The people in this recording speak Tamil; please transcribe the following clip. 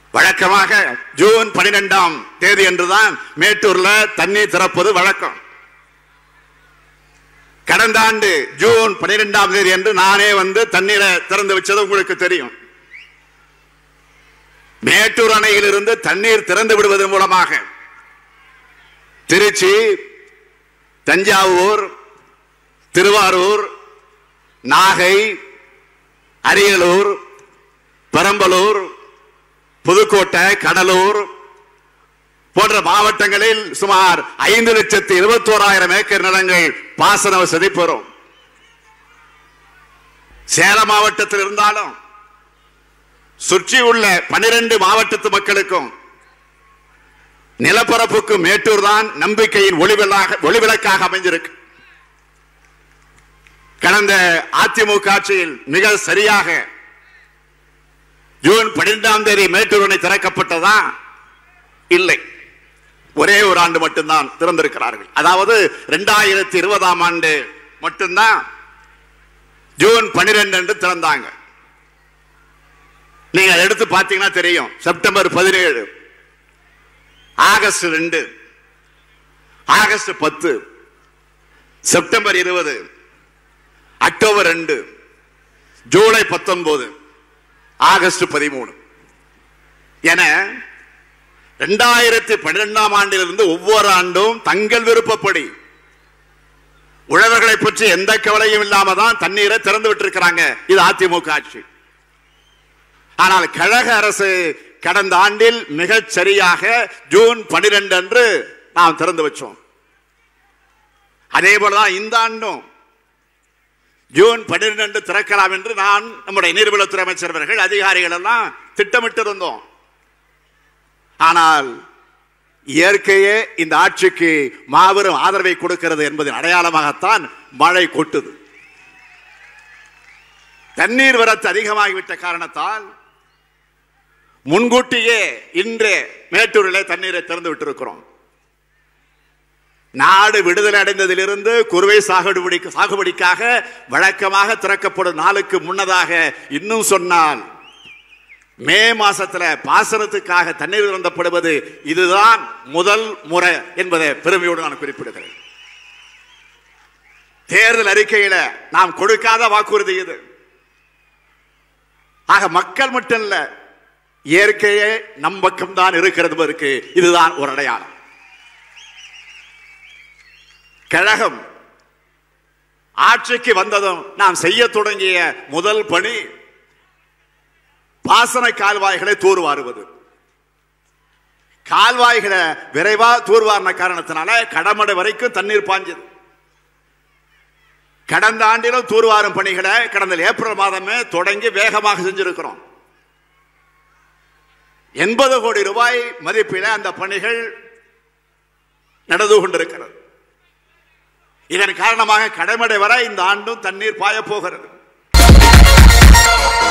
வழக்கமாக ஜூன் பனிரெண்டாம் தேதி என்றுதான் மேட்டூர்ல தண்ணீர் திறப்பது வழக்கம் கடந்த ஆண்டு ஜூன் பனிரெண்டாம் தேதி என்று நானே வந்து தண்ணீரை திறந்து வச்சது உங்களுக்கு தெரியும் மேட்டூர் அணையிலிருந்து தண்ணீர் திறந்து விடுவதன் மூலமாக திருச்சி தஞ்சாவூர் திருவாரூர் நாகை அரியலூர் பெரம்பலூர் புதுக்கோட்டை கடலூர் போன்ற மாவட்டங்களில் சுமார் ஐந்து லட்சத்தி இருபத்தோராயிரம் ஏக்கர் நிலங்கள் பாசன வசதி பெறும் சேலம் மாவட்டத்தில் இருந்தாலும் சுற்றி உள்ள பனிரெண்டு மாவட்டத்து மக்களுக்கும் நிலப்பரப்புக்கு மேட்டூர் தான் நம்பிக்கையின் ஒளிவிலாக ஒளிவிளக்காக அமைஞ்சிருக்கு கடந்த அதிமுக ஆட்சியில் மிக சரியாக ஜூன் பன்னிரெண்டாம் தேதி மேட்டூர் அணை திறக்கப்பட்டதா இல்லை ஒரே ஒரு ஆண்டு மட்டும்தான் திறந்திருக்கிறார்கள் அதாவது இரண்டாயிரத்தி இருபதாம் ஆண்டு மட்டும்தான் ஜூன் பன்னிரெண்டு அன்று திறந்தாங்க நீங்க அதை எடுத்து பார்த்தீங்கன்னா தெரியும் செப்டம்பர் பதினேழு ஆகஸ்ட் ரெண்டு ஆகஸ்ட் பத்து செப்டம்பர் இருபது அக்டோபர் ரெண்டு ஜூலை பத்தொன்பது ஆகஸ்ட் பதிமூணு என இரண்டாயிரத்தி பன்னிரெண்டாம் ஆண்டிலிருந்து ஒவ்வொரு ஆண்டும் தங்கள் விருப்பப்படி உழவர்களை பற்றி எந்த கவலையும் இல்லாம தான் தண்ணீரை திறந்து விட்டிருக்கிறாங்க இது அதிமுக ஆட்சி ஆனால் கழக அரசு கடந்த ஆண்டில் மிகச் சரியாக ஜூன் பனிரெண்டு அன்று நாம் திறந்து வச்சோம் அதே போலதான் இந்த ஆண்டும் ஜூன் பன்னிரண்டு அன்று திறக்கலாம் என்று நான் நம்முடைய நீர்வளத்துறை அமைச்சர் அவர்கள் அதிகாரிகள் எல்லாம் திட்டமிட்டிருந்தோம் ஆனால் இயற்கையே இந்த ஆட்சிக்கு மாபெரும் ஆதரவை கொடுக்கிறது என்பதன் அடையாளமாகத்தான் மழை கொட்டுது தண்ணீர் வரத்து அதிகமாகிவிட்ட காரணத்தால் முன்கூட்டியே இன்றே மேட்டூரிலே தண்ணீரை திறந்து விட்டிருக்கிறோம் நாடு விடுதலை அடைந்ததிலிருந்து குறுவை சாகுபடி சாகுபடிக்காக வழக்கமாக திறக்கப்படும் நாளுக்கு முன்னதாக இன்னும் சொன்னால் மே மாசத்துல பாசனத்துக்காக தண்ணீர் திறந்தப்படுவது இதுதான் முதல் முறை என்பதை பெருமையோடு நான் குறிப்பிடுகிறேன் தேர்தல் அறிக்கையில நாம் கொடுக்காத வாக்குறுதி இது ஆக மக்கள் மட்டும் இல்ல இயற்கையே நம் பக்கம் தான் இருக்கிறது என்பதற்கு இதுதான் ஒரு அடையாளம் கழகம் ஆட்சிக்கு வந்ததும் நாம் செய்ய தொடங்கிய முதல் பணி பாசன கால்வாய்களை தூர்வாருவது கால்வாய்களை விரைவா தூர்வாரின காரணத்தினால கடமடை வரைக்கும் தண்ணீர் பாஞ்சது கடந்த ஆண்டிலும் தூர்வாரும் பணிகளை கடந்த ஏப்ரல் மாதமே தொடங்கி வேகமாக செஞ்சிருக்கிறோம் எண்பது கோடி ரூபாய் மதிப்பில அந்த பணிகள் நடந்து கொண்டிருக்கிறது இதன் காரணமாக கடமடை வரை இந்த ஆண்டும் தண்ணீர் பாய போகிறது